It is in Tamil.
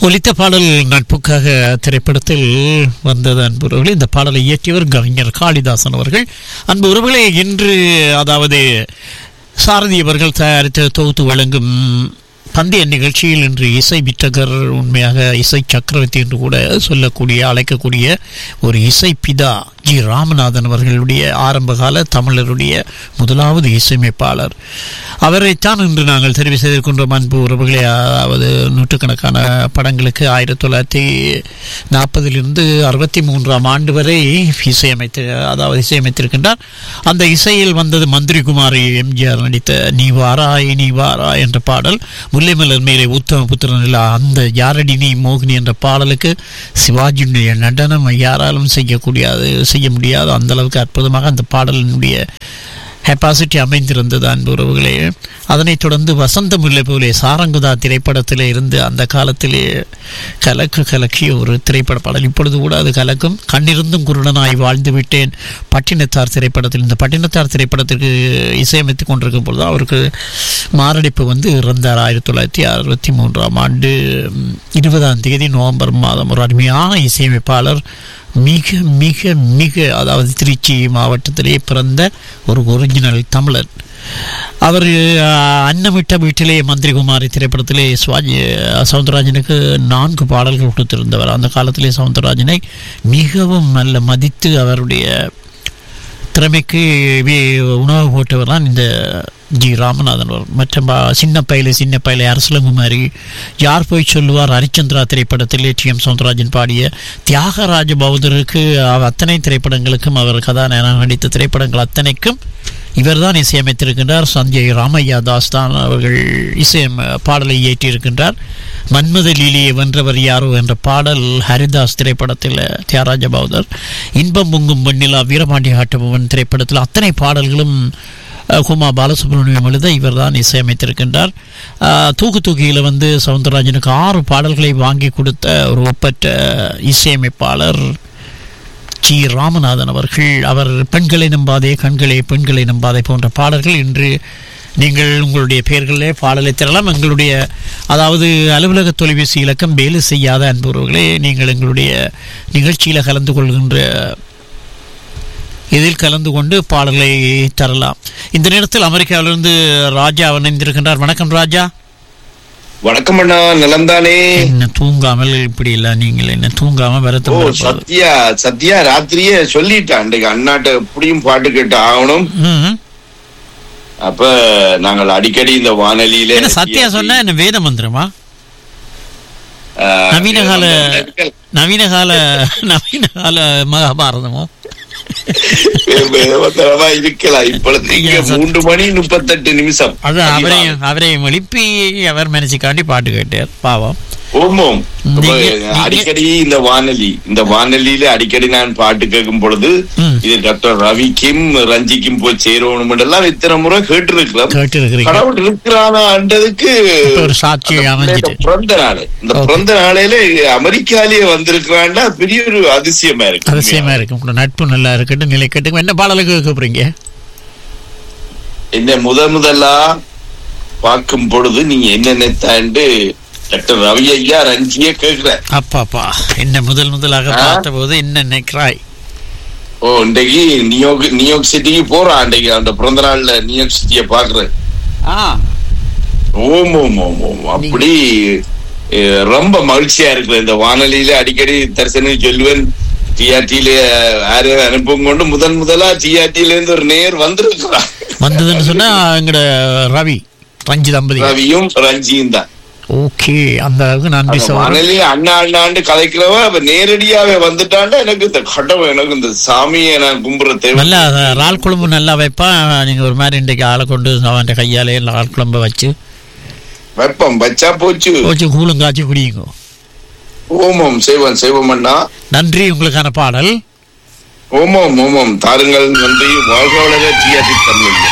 ஒலித்த பாடல் நட்புக்காக திரைப்படத்தில் வந்தது அன்புறவர்களே இந்த பாடலை இயற்றியவர் கவிஞர் காளிதாசன் அவர்கள் அன்பு உறவுகளே இன்று அதாவது சாரதி அவர்கள் தயாரித்து தொகுத்து வழங்கும் பந்தய நிகழ்ச்சியில் இன்று இசை வித்தகர் உண்மையாக இசை சக்கரவர்த்தி என்று கூட சொல்லக்கூடிய அழைக்கக்கூடிய ஒரு இசை பிதா ஜி ராமநாதன் அவர்களுடைய ஆரம்பகால தமிழருடைய முதலாவது இசையமைப்பாளர் அவரைத்தான் இன்று நாங்கள் தெரிவு செய்திருக்கின்றோம் அன்பு உறவுகளே அதாவது நூற்றுக்கணக்கான படங்களுக்கு ஆயிரத்தி தொள்ளாயிரத்தி நாற்பதிலிருந்து அறுபத்தி மூன்றாம் ஆண்டு வரை இசையமைத்து அதாவது இசையமைத்திருக்கின்றார் அந்த இசையில் வந்தது மந்திரி குமாரி எம்ஜிஆர் நடித்த நீ வாராய் நீ வாரா என்ற பாடல் முல்லைமலர் மேலே உத்தம புத்திரன் இல்ல அந்த யாரடி நீ மோகினி என்ற பாடலுக்கு சிவாஜியுடைய நடனம் யாராலும் செய்யக்கூடியது செய்ய முடியாது அந்த அளவுக்கு அற்புதமாக அந்த பாடலினுடைய கெப்பாசிட்டி அமைந்திருந்தது அன்பு உறவுகளே அதனைத் தொடர்ந்து வசந்த முல்லை போலே சாரங்குதா திரைப்படத்திலே இருந்து அந்த காலத்திலே கலக்கு கலக்கிய ஒரு திரைப்பட பாடல் இப்பொழுது கூட அது கலக்கும் கண்ணிருந்தும் குருடனாய் வாழ்ந்து விட்டேன் பட்டினத்தார் திரைப்படத்தில் இந்த பட்டினத்தார் திரைப்படத்திற்கு இசையமைத்துக் கொண்டிருக்கும் பொழுது அவருக்கு மாரடைப்பு வந்து இறந்தார் ஆயிரத்தி தொள்ளாயிரத்தி அறுபத்தி மூன்றாம் ஆண்டு இருபதாம் தேதி நவம்பர் மாதம் ஒரு அருமையான இசையமைப்பாளர் மிக மிக மிக அதாவது திருச்சி மாவட்டத்திலே பிறந்த ஒரு ஒரிஜினல் தமிழன் அவர் அன்னமிட்ட வீட்டிலே மந்திரிகுமாரி திரைப்படத்திலே சுவாஜி சவுந்தரராஜனுக்கு நான்கு பாடல்கள் கொடுத்திருந்தவர் அந்த காலத்திலே சவுந்தரராஜனை மிகவும் நல்ல மதித்து அவருடைய திறமைக்கு உணவு போட்டவர் தான் இந்த ஜி ராமநாதன் அவர் மற்ற சின்ன பயில சின்ன பயில அரசலங்குமாரி யார் போய் சொல்லுவார் ஹரிச்சந்திரா திரைப்படத்தில் டி எம் சவுந்தரராஜன் பாடிய தியாகராஜ பௌதருக்கு அத்தனை திரைப்படங்களுக்கும் அவர் கதாநாயகன் நடித்த திரைப்படங்கள் அத்தனைக்கும் இவர்தான் இசையமைத்திருக்கின்றார் சஞ்சய் ராமையா தாஸ் தான் அவர்கள் இசையம் பாடலை இயற்றியிருக்கின்றார் மன்மத லீலியை வென்றவர் யாரோ என்ற பாடல் ஹரிதாஸ் திரைப்படத்தில் தியாகராஜ பௌதர் இன்பம் பொங்கும் வெண்ணிலா வீரபாண்டிய ஆட்டபவன் திரைப்படத்தில் அத்தனை பாடல்களும் குமா பாலசுப்ரமணியம் எழுத இவர் தான் இசையமைத்திருக்கின்றார் தூக்கு தூக்கியில் வந்து சவுந்தரராஜனுக்கு ஆறு பாடல்களை வாங்கி கொடுத்த ஒரு ஒப்பற்ற இசையமைப்பாளர் ஜி ராமநாதன் அவர்கள் அவர் பெண்களை நம்பாதே கண்களே பெண்களை நம்பாதே போன்ற பாடல்கள் இன்று நீங்கள் உங்களுடைய பெயர்களிலே பாடலை தரலாம் எங்களுடைய அதாவது அலுவலக தொலைபேசி இலக்கம் வேலை செய்யாத அன்புறவர்களே நீங்கள் எங்களுடைய நிகழ்ச்சியில் கலந்து கொள்கின்ற இதில் கலந்து கொண்டு பாடலை தரலாம் இந்த நேரத்தில் அமெரிக்காவிலிருந்து ராஜா இணைந்திருக்கின்றார் வணக்கம் ராஜா வணக்கம் அண்ணா நலம்தானே என்ன தூங்காமல் இப்படி இல்ல நீங்கள் என்ன தூங்காம ஓ வரத்து சத்யா சத்யா ராத்திரியே சொல்லிட்டான் அன்றைக்கு அண்ணாட்ட எப்படியும் பாட்டு கேட்டு ஆகணும் அப்ப நாங்கள் அடிக்கடி இந்த வானொலியில என்ன சத்யா சொன்னா என்ன வேத மந்திரமா ஆஹ், நவீன கால இருக்கல். நவீன கால நவீன கால மகாபாரதமோ வேதமந்திரமா இருக்கலாம் இப்பொழுது இங்க ஐயா, சத்- மூன்று மணி முப்பத்தெட்டு நிமிஷம் அது அவரையும் அவரையும் எழுப்பி அவர் மனசுக்காண்டி பாட்டு கேட்டார் பாவம் ஓமோம் அப்ப நீங்க- நீங்க- அடிக்கடி இந்த வானொலி இந்த வானொலியில அடிக்கடி நான் பாட்டு கேட்கும் பொழுது ம். இது டாக்டர் ரவிக்கும் ரஞ்சிக்கும் போய் சேரணும் எல்லாம் இத்தனை முறை கேட்டு இருக்கிறோம் கேட்டு இருக்கிறீங்க கடவுள் இருக்கிறானான்றதுக்கு இப்ப ஒரு சாட்சி அந்த அமைஞ்சிட்டு பிறந்த நாள் இந்த Okay. பிறந்த நாளையில அமெரிக்காலேயே வந்திருக்கிறான்டா பெரிய ஒரு அதிசயமா இருக்கு அவசியமா இருக்கு உங்களோட நட்பு நல்லா இருக்கட்டும் நிலை கட்டுங்க என்ன பாடலுக்கு கூப்பிடுறீங்க என்ன முதல் முதலா பார்க்கும் பொழுது நீங்க என்ன நினைத்தாண்டு டாக்டர் ரவி ஐயா ரஞ்சிய கேக்குற அப்பாப்பா என்ன முதல் முதலாக ஆ? பார்த்த போது என்ன நினைக்கிறாய் ஓ இன்றைக்கு நியூயார்க் நியூயார்க் சிட்டிக்கு போறான் அன்றைக்கு அந்த பிறந்த நாள்ல நியூயார்க் சிட்டிய பாக்குறேன் ஓம் ஓம் ஓம் ஓம் அப்படி அஹ், ரொம்ப மகிழ்ச்சியா இருக்கு இந்த வானொலியில அடிக்கடி தரிசனம் சொல்லுவேன் டிஆர்டியில யாரு அனுப்பும் கொண்டு முதன் முதலா டிஆர்டியில இருந்து ஒரு நேர் வந்திருக்கிறான் வந்ததுன்னு சொன்னா எங்கட ரவி ரஞ்சி தம்பதி ரவியும் ரஞ்சியும் தான் ஓகே அந்த அளவுக்கு நன்றி அந்த சோழர் வானொலி அண்ணா அண்ணாண்டு கதைக்கிறவ அவ நேரடியாவே வந்துட்டாண்டா எனக்கு இந்த கடவுள் எனக்கு இந்த சாமியை நான் கும்புற தேவை நல்லா இறால் குழம்பு நல்லா வைப்பான் நீங்க ஒரு மாதிரி இன்றைக்கு ஆளை கொண்டு அவன் கையாலே இறால் குழம்பு வச்சு வெப்பம் வச்சா போச்சு வச்சு கூழும் காய்ச்சி குடியுங்க ஓமம் செய்வன் செய்வம் அண்ணா நன்றி உங்களுக்கான பாடல் ஓமம் ஓமம் தாருங்கள் நன்றி வாழ்க வளர டிஆர்டி தமிழ்